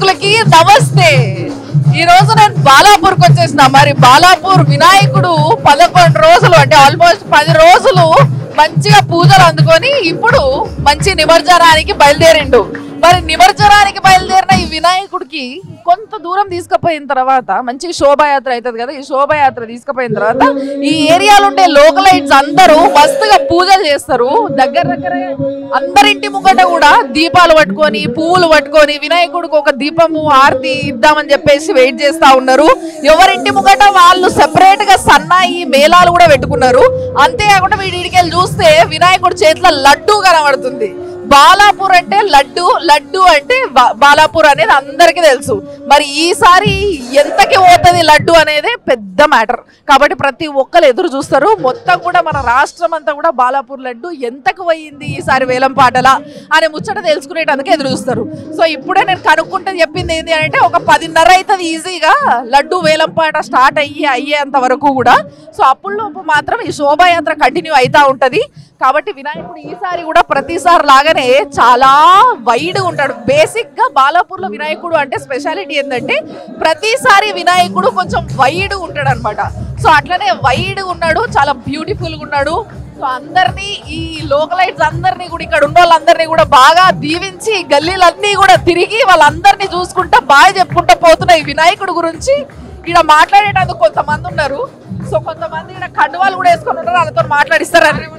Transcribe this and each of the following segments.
ప్రేక్షకులకి నమస్తే ఈ రోజు నేను బాలాపూర్కి వచ్చేసిన మరి బాలాపూర్ వినాయకుడు పదకొండు రోజులు అంటే ఆల్మోస్ట్ పది రోజులు మంచిగా పూజలు అందుకొని ఇప్పుడు మంచి నిమజ్జనానికి బయలుదేరిండు మరి నిమజ్జనానికి బయలుదేరిన ఈ వినాయకుడికి కొంత దూరం తీసుకుపోయిన తర్వాత మంచి శోభాయాత్ర అవుతుంది కదా ఈ శోభాయాత్ర తీసుకుపోయిన తర్వాత ఈ ఏరియాలో ఉండే లోకలైట్స్ అందరూ మస్తుగా పూజలు చేస్తారు దగ్గర దగ్గర అందరింటి ముంగట కూడా దీపాలు పట్టుకొని పువ్వులు పట్టుకొని వినాయకుడికి ఒక దీపము ఆరతి ఇద్దామని చెప్పేసి వెయిట్ చేస్తా ఉన్నారు ఎవరింటి ముంగట వాళ్ళు సెపరేట్ గా సన్నాయి మేళాలు కూడా పెట్టుకున్నారు అంతేకాకుండా వీడికెళ్ళి చూస్తే వినాయకుడి చేతిలో లడ్డు కనబడుతుంది బాలాపూర్ అంటే లడ్డు లడ్డు అంటే బా- బాలాపూర్ అనేది అందరికీ తెలుసు మరి ఈసారి ఎంతకి పోతుంది లడ్డు అనేది పెద్ద మ్యాటర్ కాబట్టి ప్రతి ఒక్కరు ఎదురు చూస్తారు మొత్తం కూడా మన రాష్ట్రం అంతా కూడా బాలాపూర్ లడ్డు ఎంతకు పోయింది ఈసారి వేలం పాటల అనే ముచ్చట తెలుసుకునేటందుకు ఎదురు చూస్తారు సో ఇప్పుడే నేను కనుక్కుంటే చెప్పింది ఏంటి అంటే ఒక పదిన్నర అవుతుంది ఈజీగా లడ్డు వేలం పాట స్టార్ట్ అయ్యి అయ్యేంత వరకు కూడా సో అప్పుల్లోపు మాత్రం ఈ శోభాయాత్ర కంటిన్యూ అవుతా ఉంటది కాబట్టి వినాయకుడు ఈసారి కూడా ప్రతిసారి లాగానే చాలా వైడ్ ఉంటాడు బేసిక్ గా బాలాపూర్ లో వినాయకుడు అంటే స్పెషాలిటీ ఏంటంటే ప్రతిసారి వినాయకుడు కొంచెం వైడ్ ఉంటాడు అనమాట సో అట్లనే వైడ్ ఉన్నాడు చాలా బ్యూటిఫుల్ గా ఉన్నాడు సో అందరినీ ఈ లోకలైట్స్ అందరినీ కూడా ఇక్కడ ఉన్న వాళ్ళందరినీ కూడా బాగా దీవించి గల్లీలన్నీ కూడా తిరిగి వాళ్ళందరినీ చూసుకుంటా బాగా చెప్పుకుంటా పోతున్న ఈ వినాయకుడు గురించి ఇక్కడ మాట్లాడేటందుకు కొంతమంది ఉన్నారు సో కొంతమంది ఇక్కడ కండువాలు కూడా వేసుకొని ఉన్నారు వాళ్ళతో మాట్లాడిస్తారని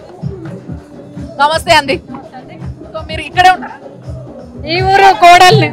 నమస్తే అండి సో మీరు ఇక్కడే ఉంటారా ఈ ఊరు కోడల్ని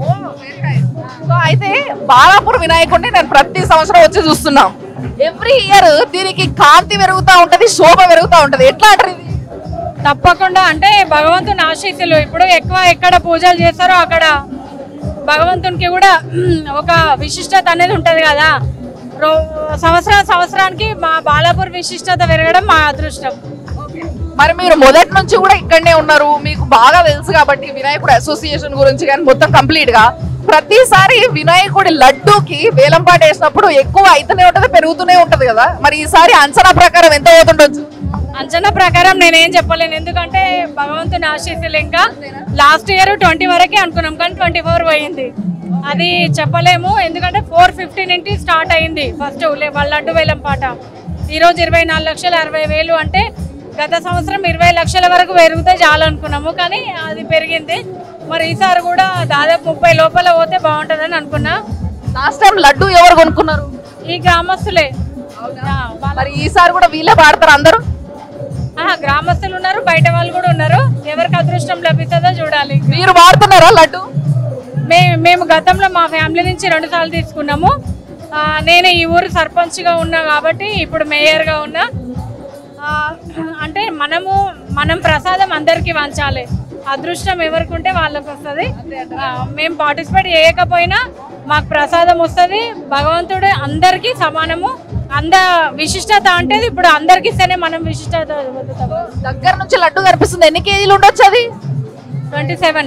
సో అయితే బాలాపూర్ వినాయకుడిని నేను ప్రతి సంవత్సరం వచ్చి చూస్తున్నాం ఎవ్రీ ఇయర్ దీనికి కాంతి పెరుగుతా ఉంటది శోభ పెరుగుతా ఉంటది ఎట్లా అంటారు ఇది తప్పకుండా అంటే భగవంతుని ఆశీస్సులు ఇప్పుడు ఎక్కువ ఎక్కడ పూజలు చేస్తారో అక్కడ భగవంతునికి కూడా ఉమ్, ఒక విశిష్టత అనేది ఉంటది కదా రో సంవత్సరం సంవత్సరానికి మా బాలాపూర్ విశిష్టత పెరగడం మా అదృష్టం మరి మీరు మొదటి నుంచి కూడా ఇక్కడనే ఉన్నారు మీకు బాగా తెలుసు కాబట్టి వినాయకుడు అసోసియేషన్ గురించి కానీ మొత్తం కంప్లీట్ గా ప్రతిసారి వినాయకుడి లడ్డూకి వేలంపాట వేసినప్పుడు ఎక్కువ అయితేనే ఉంటది పెరుగుతూనే ఉంటది కదా మరి ఈసారి అంచనా ప్రకారం ఎంత అవుతుండొచ్చు అంచనా ప్రకారం నేనేం చెప్పలేను ఎందుకంటే భగవంతుని ఆశీస్సులు ఇంకా లాస్ట్ ఇయర్ ట్వంటీ వరకే అనుకున్నాం కానీ ట్వంటీ ఫోర్ పోయింది అది చెప్పలేము ఎందుకంటే ఫోర్ ఫిఫ్టీ నుండి స్టార్ట్ అయింది ఫస్ట్ లడ్డు వేలం పాట ఈరోజు ఇరవై నాలుగు లక్షల అరవై వేలు అంటే గత సంవత్సరం ఇరవై లక్షల వరకు పెరిగితే చాలు అనుకున్నాము కానీ అది పెరిగింది మరి ఈసారి కూడా దాదాపు ముప్పై లోపల పోతే బాగుంటుందని అనుకున్నా లాస్ట్ టైం లడ్డు ఎవరు కొనుక్కున్నారు ఈ గ్రామస్తులే ఆ, వాళ్ళ- మరి ఈసారి కూడా వీళ్ళే పాడతారు అందరూ ఆహా, గ్రామస్తులు ఉన్నారు బయట వాళ్ళు కూడా ఉన్నారు ఎవరికి అదృష్టం లభిస్తుందో చూడాలి మీరు వాడుతున్నారా లడ్డు మే మేము గతంలో మా ఫ్యామిలీ నుంచి రెండు సార్లు తీసుకున్నాము ఆ, నేను ఈ ఊరు సర్పంచ్గా ఉన్నా కాబట్టి ఇప్పుడు మేయర్గా ఉన్నా ఆ, అంటే మనము మనం ప్రసాదం అందరికీ వంచాలి అదృష్టం ఎవరికి ఉంటే వాళ్ళకి వస్తుంది ఆ, మేము పార్టిసిపేట్ చేయకపోయినా మాకు ప్రసాదం వస్తుంది భగవంతుడు అందరికీ సమానము అంద విశిష్టత అంటే ఇప్పుడు అందరికి ఇస్తేనే మనం విశిష్టత పొందుతాము దగ్గర నుంచి లడ్డు కనిపిస్తుంది ఎన్ని కేజీలు ఉండొచ్చు అది twenty seven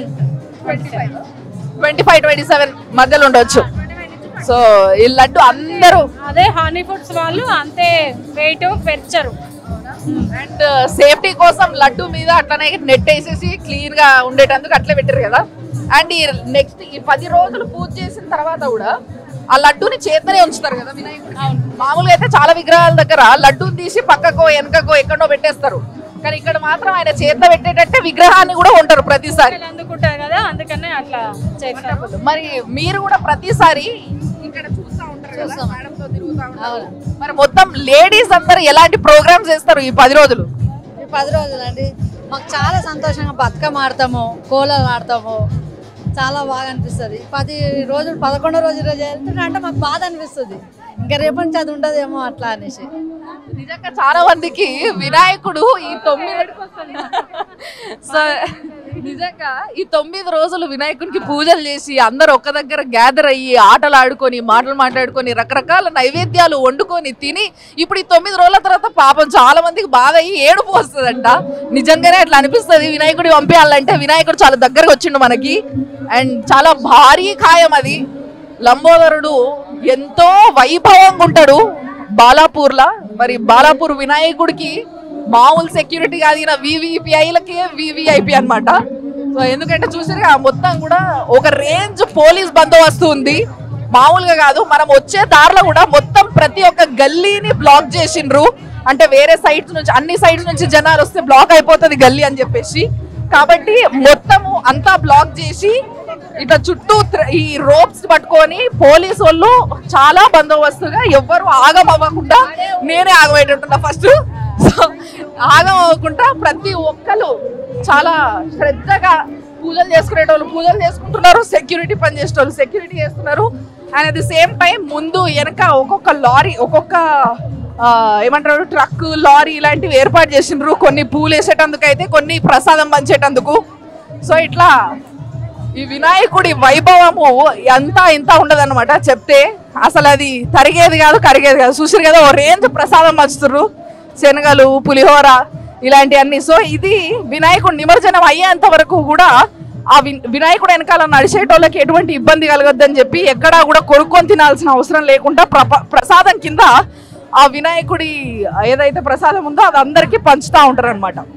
twenty five twenty seven మధ్యలో ఉండొచ్చు సో ఈ లడ్డు అందరూ అదే హనీ ఫుడ్స్ వాళ్ళు అంతే వెయిట్ పెంచరు అండ్ సేఫ్టీ కోసం లడ్డు మీద అట్లనే నెట్ వేసేసి క్లీన్ గా ఉండేటందుకు అట్లే పెట్టారు కదా అండ్ ఈ నెక్స్ట్ ఈ పది రోజులు పూజ చేసిన తర్వాత కూడా ఆ లడ్డూని చేతనే ఉంచుతారు కదా వినాయకుడు మామూలుగా అయితే చాలా విగ్రహాల దగ్గర లడ్డూని తీసి పక్కకో వెనకకో ఎక్కడో పెట్టేస్తారు కానీ ఇక్కడ మాత్రం ఆయన చేత పెట్టేటట్టే విగ్రహాన్ని కూడా ఉంటారు ప్రతిసారి పిల్లలు అందుకుంటారు కదా అందుకనే అట్లా చేస్తారు మరి మీరు కూడా ప్రతిసారి ఇక్కడ చూస్తా ఉంటారు కదా మేడంతో తిరుగుతా ఉంటారు మరి మొత్తం లేడీస్ అందరు ఎలాంటి ప్రోగ్రామ్స్ చేస్తారు ఈ పది రోజులు ఈ పది రోజులండి మాకు చాలా సంతోషంగా బతుకమ్మ ఆడతాము కోలలు ఆడతాము చాలా బాగా అనిపిస్తుంది పది రోజులు పదకొండో రోజు రోజు వెళ్తుంటే అంటే మాకు బాధ అనిపిస్తుంది ఇంకా రేపటి నుంచి అది ఉండదేమో అట్లా అనేసి నిజంగా చాలా మందికి వినాయకుడు ఈ తొమ్మిది సో నిజంగా ఈ తొమ్మిది రోజులు వినాయకుడికి పూజలు చేసి అందరు ఒక దగ్గర గ్యాదర్ అయ్యి ఆటలు ఆడుకొని మాటలు మాట్లాడుకొని రకరకాల నైవేద్యాలు వండుకొని తిని ఇప్పుడు ఈ తొమ్మిది రోజుల తర్వాత పాపం చాలా మందికి బాధ అయ్యి ఏడుపు వస్తుందంట నిజంగానే అట్లా అనిపిస్తుంది వినాయకుడి పంపించాలంటే వినాయకుడు చాలా దగ్గరకు వచ్చిండు మనకి అండ్ చాలా భారీ ఖాయం అది లంబోదరుడు ఎంతో వైభవంగా ఉంటాడు బాలాపూర్లా మరి బాలాపూర్ వినాయకుడికి మామూలు సెక్యూరిటీ కాదు ఈయన వివిపిఐలకే వివిఐపి అన్నమాట సో ఎందుకంటే చూసారుగా మొత్తం కూడా ఒక రేంజ్ పోలీస్ బందోబస్తు ఉంది మామూలుగా కాదు మనం వచ్చే దారిలో కూడా మొత్తం ప్రతి ఒక్క గల్లీని బ్లాక్ చేసిండ్రు అంటే వేరే సైడ్స్ నుంచి అన్ని సైడ్స్ నుంచి జనాలు వస్తే బ్లాక్ అయిపోతుంది గల్లీ అని చెప్పేసి కాబట్టి మొత్తము అంతా బ్లాక్ చేసి ఇట్లా చుట్టూ త్ర- ఈ రోప్స్ పట్టుకొని పోలీసు వాళ్ళు చాలా బందోబస్తుగా ఎవ్వరు ఆగం అవ్వకుండా నేనే ఆగమయ్యేటట్టున్నా ఫస్ట్ సో ఆగం అవ్వకుండా ప్రతి ఒక్కరు చాలా శ్రద్ధగా పూజలు చేసుకునేటోళ్ళు పూజలు చేసుకుంటున్నారు సెక్యూరిటీ పని చేసేటోళ్ళు సెక్యూరిటీ చేస్తున్నారు and at the same time ముందు వెనక ఒక్కొక్క లారీ ఒక్కొక్క ఆ, ఏమంటారు ట్రక్ లారీ ఇలాంటివి ఏర్పాటు చేసిండ్రు కొన్ని పూలు వేసేటందుకు అయితే కొన్ని ప్రసాదం పంచేటందుకు సో ఇట్లా ఈ వినాయకుడి వైభవము ఎంత ఇంత ఉండదన్నమాట చెప్తే అసలు అది తరిగేది కాదు కరిగేది కాదు చూసారు కదా ఓ రేంజ్ ప్రసాదం పంచుతుర్రు శనగలు పులిహోర ఇలాంటివన్నీ సో ఇది వినాయకుడు నిమజ్జనం అయ్యేంత వరకు కూడా ఆ వి- వినాయకుడు వెనకాల నడిచేటోళ్ళకి ఎటువంటి ఇబ్బంది కలగొద్దని చెప్పి ఎక్కడా కూడా కొనుక్కొని తినాల్సిన అవసరం లేకుండా ప్రప- ప్రసాదం కింద ఆ వినాయకుడి ఏదైతే ప్రసాదం ఉందో అది అందరికీ పంచుతూ ఉంటారు అనమాట